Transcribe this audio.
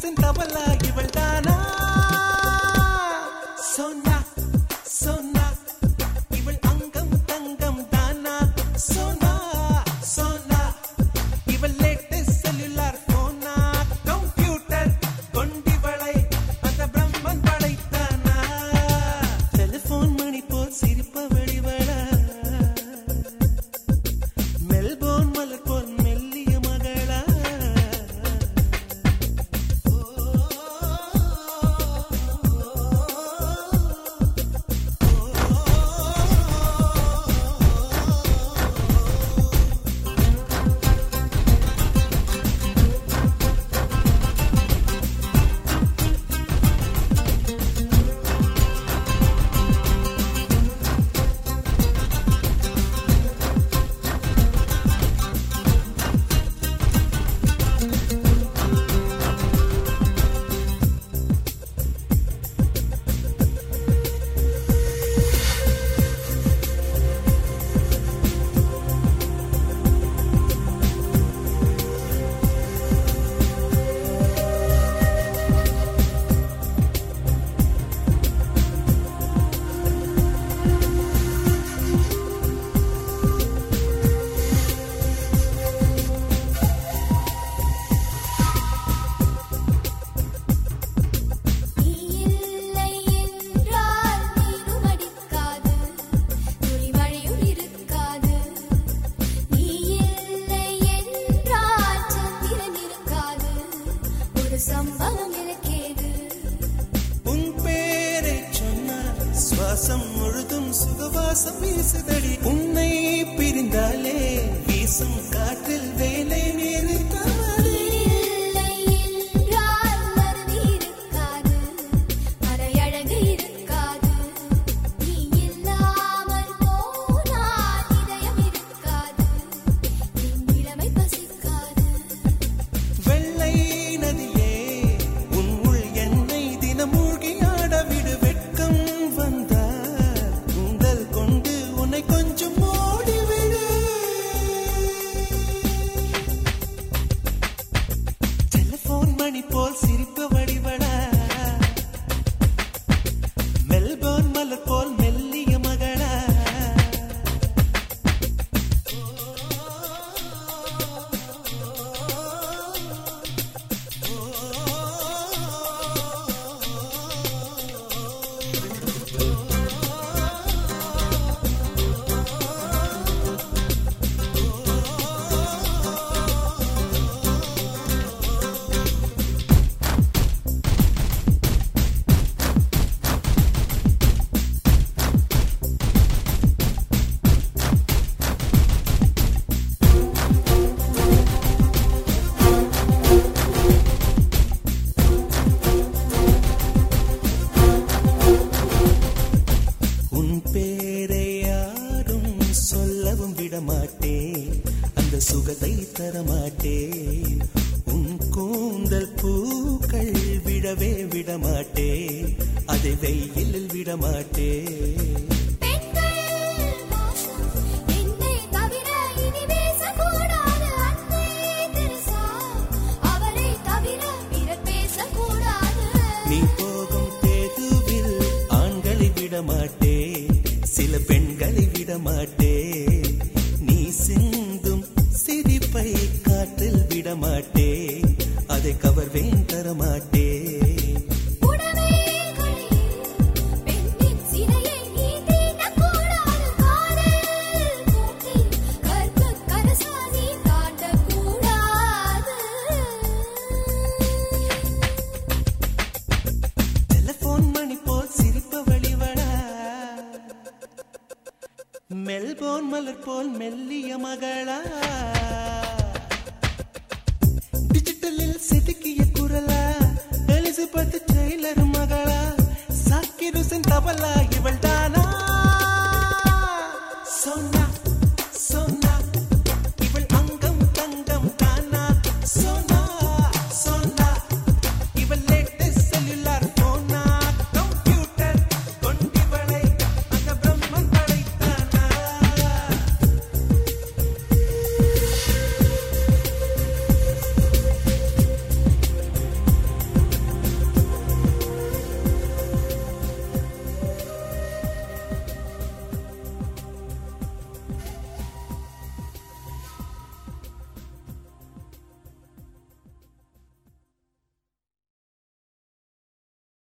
சாக்கிருசன் தபலா இவள் தானா சொன்னா சொன்னா இவள் அங்கம் தங்கம் தானா சொன்னா சொன்னா இவள் லேட்டஸ்ட் செல்லுலார் போனா கம்ப்யூட்டர் கொண்டிவளை அந்த பிரம்மன் படைத்தானா டெலிபோன் மணி போல் சிரிப்பவள் இவளா மெல்போர்ன் மலர் போல் மெல்லிய மகளா நீ இல்லை என்றால் நீரும் அடிக்காது துளி மழையும் இருக்காது நீ இல்லை என்றால் சந்திரன் இருக்காது ஒரு சம்பவம் எனக்கேது உன் பேரை சொன்னால் சுவாசம் முழுதும் சுகவாசம் வீசுதடி உன்னை பிரிந்தாலே வீசும் காற்றில் வேலை நிறுத்தவடி இல்லை என்றால் மறதி இருக்காது மறையழகு இருக்காது நீ இல்லாமல் போனால் இதயம் இருக்காது என் இளமை பசிக்காது வெள்ளை நதியே உன் உள் என்னை தினம் மூழ்கி ஆட விடு வெட்கம் வந்தால் உந்தல் கொண்டு உன்னை கொஞ்சம் ஓடிவிடு டெலிபோன் மணி போல் சிரிப்பு வடிவடா மெல்போர்ன் மலர் போல் மெல்லிய மகளா உன் பேரை யாரும் சொல்லவும் விடமாட்டேன் அந்த சுகத்தை தரமாட்டேன் உன் கூந்தல் பூக்கள் விடவே விடமாட்டேன் அதை வெயிலில் விடமாட்டேன் பெண்கள் மோசம் என்னை தவிர இனி பேசக்கூடாது அன்பே தெரசா அவரை தவிர பிறர் பேசக்கூடாது நீ போகும் தேதுவில் ஆண்களை விடமாட்டே சில பெண்களை விடமாட்டே நீ சிந்தும் சிரிப்பை காற்றில் விடமாட்டே அதை கவர்வேன் தரமாட்டே உடவே கழியும் பெண்ணின் சிறையை நீ தீண்டக்கூடாது காதல் கூட்டில் கற்பு கரசாதி தாண்டக்கூடாது டெலிபோன் மணி போல் சிரிப்பு வழிவடா மெல்போர்ன் மலர் போல் மெல்லிய மகளா டிஜிட்டலில் செதுக்கிய குரலா எலிசபெத் டெய்லர் மகளா சாக்கிருசன் தபலா